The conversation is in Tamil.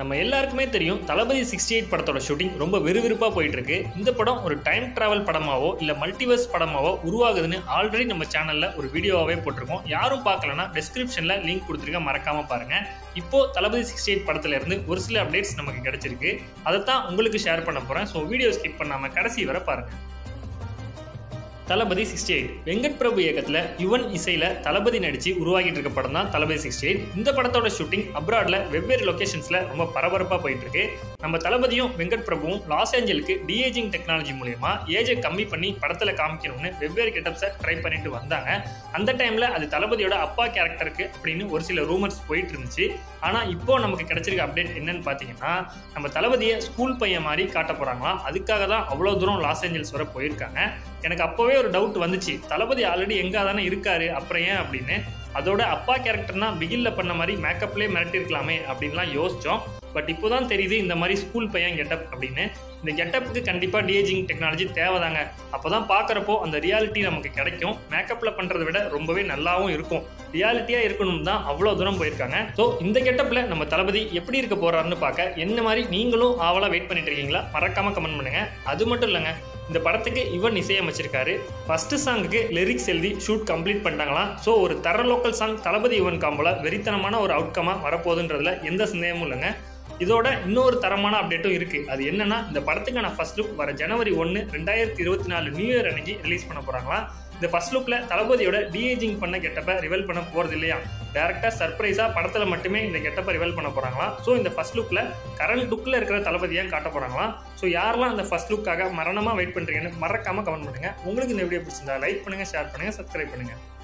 நம்ம எல்லாருக்குமே தெரியும் தளபதி சிக்ஸ்டி எயிட் படத்தோட ஷூட்டிங் ரொம்ப விறுவிறுப்பாக போயிட்டு இருக்கு இந்த படம் ஒரு டைம் டிராவல் படமாவோ இல்லை மல்டிவர்ஸ் படமாவோ உருவாகுதுன்னு ஆல்ரெடி நம்ம சேனல்ல ஒரு வீடியோவாகவே போட்டிருக்கோம் யாரும் பார்க்கலனா டிஸ்கிரிப்ஷன்ல லிங்க் கொடுத்துருக்க மறக்காம பாருங்க இப்போ தளபதி சிக்ஸ்டி எயிட் படத்துல இருந்து ஒரு சில அப்டேட்ஸ் நமக்கு கிடைச்சிருக்கு அதை தான் உங்களுக்கு ஷேர் பண்ண போறேன் ஸோ வீடியோ ஸ்கிப் பண்ணாம கடைசி வரை பாருங்க தளபதி சிக்ஸ்டி எயிட் வெங்கட் பிரபு இயக்கத்தில் யுவன் இசையில் தளபதி நடித்து உருவாகிட்டு இருக்க படம் தான் தளபதி சிக்ஸ்டி எயிட் இந்த படத்தோட ஷூட்டிங் அப்ராடில் வெவ்வேறு லொக்கேஷன்ஸில் ரொம்ப பரபரப்பாக போயிட்டு இருக்கு நம்ம தளபதியும் வெங்கட் பிரபுவும் லாஸ் ஏஞ்சலுக்கு டிஏஜிங் டெக்னாலஜி மூலயமா ஏஜை கம்மி பண்ணி படத்தில் காமிக்கணும்னு வெவ்வேறு கெட்டப்ஸை ட்ரை பண்ணிட்டு வந்தாங்க அந்த டைமில் அது தளபதியோட அப்பா கேரக்டருக்கு அப்படின்னு ஒரு சில ரூமர்ஸ் போயிட்டு இருந்துச்சு ஆனால் இப்போ நமக்கு கிடைச்சிருக்க அப்டேட் என்னன்னு பார்த்தீங்கன்னா நம்ம தளபதியை ஸ்கூல் பையன் மாதிரி காட்ட போகிறாங்களாம் அதுக்காக தான் அவ்வளோ தூரம் லாஸ் ஏஞ்சல்ஸ் வரை போயிருக்காங்க எனக்கு அப்போவே ஒரு டவுட் வந்துச்சு தளபதி ஆல்ரெடி எங்கே தானே இருக்காரு அப்புறம் ஏன் அப்படின்னு அதோட அப்பா கேரக்டர்னா பிகில்ல பண்ண மாதிரி மேக்கப்லேயே மிரட்டிருக்கலாமே அப்படின்லாம் யோசிச்சோம் பட் இப்போதான் தெரியுது இந்த மாதிரி ஸ்கூல் பையன் கெட்டப் அப்படின்னு இந்த கெட்டப்புக்கு கண்டிப்பாக டிஏஜிங் டெக்னாலஜி தேவைதாங்க அப்போ தான் பார்க்குறப்போ அந்த ரியாலிட்டி நமக்கு கிடைக்கும் மேக்கப்பில் பண்ணுறதை விட ரொம்பவே நல்லாவும் இருக்கும் ரியாலிட்டியாக இருக்கணும் தான் அவ்வளோ தூரம் போயிருக்காங்க ஸோ இந்த கெட்டப்பில் நம்ம தளபதி எப்படி இருக்க போகிறாருன்னு பார்க்க என்ன மாதிரி நீங்களும் ஆவலாக வெயிட் பண்ணிட்டு இருக்கீங்களா மறக்காமல் கமெண்ட் பண்ணுங்கள் அது மட்டும் இல்லைங்க இந்த படத்துக்கு இவன் இசையமைச்சிருக்காரு ஃபர்ஸ்ட் சாங்குக்கு லிரிக்ஸ் எழுதி ஷூட் கம்ப்ளீட் பண்ணிட்டாங்களாம் ஸோ ஒரு தர லோக்கல் சாங் தளபதி யுவன் காம்போல வெறித்தனமான ஒரு அவுட்கமாக வரப்போகுதுன்றதுல எந்த சந்தேகமும் இல்லைங்க இதோட இன்னொரு தரமான அப்டேட்டும் இருக்கு அது என்னன்னா இந்த படத்துக்கான ஃபர்ஸ்ட் லுக் வர ஜனவரி ஒன்று ரெண்டாயிரத்தி இருபத்தி நாலு நியூ இயர் அன்னைக்கு ரிலீஸ் பண்ண போறாங்களாம் இந்த ஃபர்ஸ்ட் லுக்ல தளபதியோட டிஏஜிங் பண்ண கெட்டப்பை ரிவல் பண்ண போறது இல்லையா டேரக்டா சர்ப்ரைஸா படத்துல மட்டுமே இந்த கெட்டப்பை ரிவல் பண்ண போறாங்களாம் ஸோ இந்த ஃபர்ஸ்ட் லுக்ல கரண்ட் லுக்ல இருக்கிற தளபதியா காட்ட போறாங்களாம் ஸோ யாரெல்லாம் அந்த ஃபர்ஸ்ட் லுக்காக மரணமா வெயிட் பண்றீங்கன்னு மறக்காம கமெண்ட் பண்ணுங்க உங்களுக்கு இந்த வீடியோ பிடிச்சிருந்தா லைக் பண்ணுங்க ஷேர் பண்ணுங்க சப்ஸ்கிரைப் பண்ணுங்க